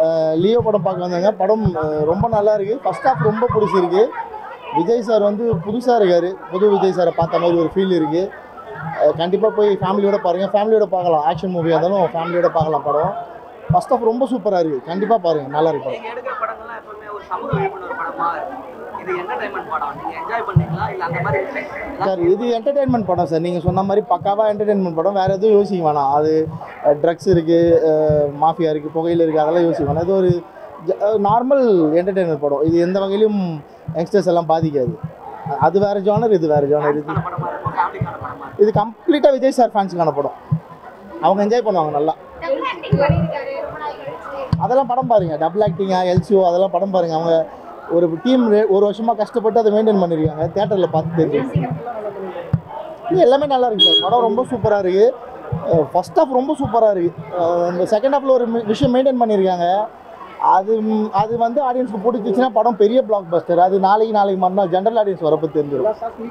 அஹ் Leo படம் பார்க்க வந்தாங்க படம் அஹ், ரொம்ப நல்லா இருக்குது ஃபர்ஸ்ட் ஹாஃப் ரொம்ப பிடிச்சிருக்கு விஜய் சார் வந்து புதுசாக இருக்கார் புது விஜய் சாரை பார்த்த மாதிரி ஒரு ஃபீல் இருக்குது கண்டிப்பாக போய் ஃபேமிலியோட பாருங்கள் ஃபேமிலியோட பார்க்கலாம் ஆக்ஷன் மூவியாக இருந்தாலும் ஃபேமிலியோட பார்க்கலாம் படம் ஃபர்ஸ்ட் ஹாஃப் ரொம்ப சூப்பராக இருக்குது கண்டிப்பாக பாருங்கள் நல்லா இருக்கு படம் நீங்க எடுக்கிற படங்கள்லாம் எப்பவுமே ஒரு சமூக விழிப்புணர்வு படமா இருக்கும் இது என்டர்டைன்மெண்ட் படம் நீங்க என்ஜாய் பண்ணீங்களா இல்ல அந்த மாதிரி ஏதாவது சார் இது என்டர்டெயின்மெண்ட் படம் சார் நீங்கள் சொன்ன மாதிரி பக்காவாக என்டர்டெயின்மெண்ட் படம் வேறு எதுவும் யோசிக்க வேணாம் அது ட்ரக்ஸ் இருக்குது மாஃபியா இருக்குது புகையில் இருக்குது அதெல்லாம் யோசிக்க வேணாம் இது ஒரு நார்மல் என்டர்டெயின்மெண்ட் படம் இது எந்த வகையிலும் யங்ஸ்டர்ஸ் எல்லாம் பாதிக்காது அ- அது வேறு ஜானர் இது வேறு ஜானர் இது ஃபேமிலிக்கான படமா இருக்கும் ஃபேமிலிக்கான படமா இருக்கும் இது கம்ப்ளீட்டாக விஜய் சார் ஃபேன்ஸுக்கான படம் அவங்க என்ஜாய் பண்ணுவாங்க நல்லா டபுள் ஆக்டிங் பண்ணியிருக்காரு ரொம்ப நாள் கழிச்சு அதெல்லாம் படம் பாருங்க டபுள் ஆக்டிங்கா எல்சிஓ அதெல்லாம் படம் பாருங்க அவங்க ஒரு டீம் ஒரு வருஷமாக கஷ்டப்பட்டு அதை மெயின்டைன் பண்ணியிருக்காங்க தேட்டரில் பார்த்து தெரிஞ்சு இது எல்லாமே நல்லா இருக்கு சார் படம் ரொம்ப சூப்பராக இருக்குது ஃபர்ஸ்ட் ஹாஃப் ரொம்ப சூப்பராக இருக்குது இந்த செகண்ட் ஹாஃபில் ஒரு மி- விஷயம் மெயின்டைன் பண்ணியிருக்காங்க அது ம், அது வந்து ஆடியன்ஸ்க்கு பிடிச்சிச்சுன்னா படம் பெரிய பிளாக் பஸ்டர் அது நாளைக்கு நாளைக்கு மறுநாள் ஜென்ரல் ஆடியன்ஸ் வரப்போ தெரிஞ்சிடும்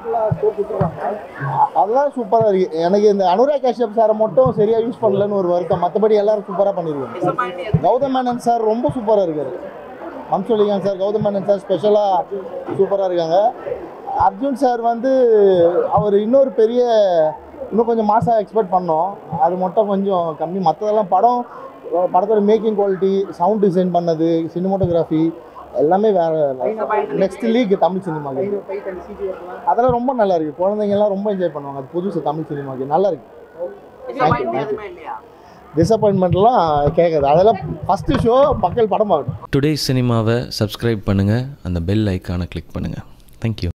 அ- அதெல்லாம் சூப்பராக இருக்குது எனக்கு இந்த அனுராக் காஷ்யப் சாரை மட்டும் சரியாக யூஸ் பண்ணலன்னு ஒரு வருத்தம் மற்றபடி எல்லாரும் சூப்பராக பண்ணியிருக்காங்க டிசப்பாயிண்ட் எது கௌதம் மேனன் சார் ரொம்ப சூப்பராக இருக்காரு ஹம்சலிகான் சார் கௌதம் மேனன் சார் ஸ்பெஷலாக சூப்பராக இருக்காங்க அர்ஜுன் சார் வந்து அவர் இன்னொரு பெரிய இன்னும் கொஞ்சம் மாசாக எக்ஸ்பெக்ட் பண்ணோம் அது மட்டும் கொஞ்சம் கம்மி மற்றதெல்லாம் படம் படத்தோட மேக்கிங் குவாலிட்டி சவுண்ட் டிசைன் பண்ணது சினிமோட்டோகிராஃபி எல்லாமே வேறு நெக்ஸ்ட் லீக் தமிழ் சினிமாக்கு அதெல்லாம் ரொம்ப நல்லா இருக்குது குழந்தைங்க எல்லாம் ரொம்ப என்ஜாய் பண்ணுவாங்க அது புதுசு தமிழ் சினிமாக்கு நல்லா இருக்கு டிசப்பாயிண்ட் எதுவுமே இல்லையா டிசப்பாயின்மெண்ட்லாம் கேட்காது அதெல்லாம் ஃபஸ்ட்டு ஷோ மக்கள் படம் பார்க்கணும் டுடே சினிமாவை சப்ஸ்கிரைப் பண்ணுங்கள் அந்த பெல் ஐக்கானை கிளிக் பண்ணுங்கள் தேங்க்யூ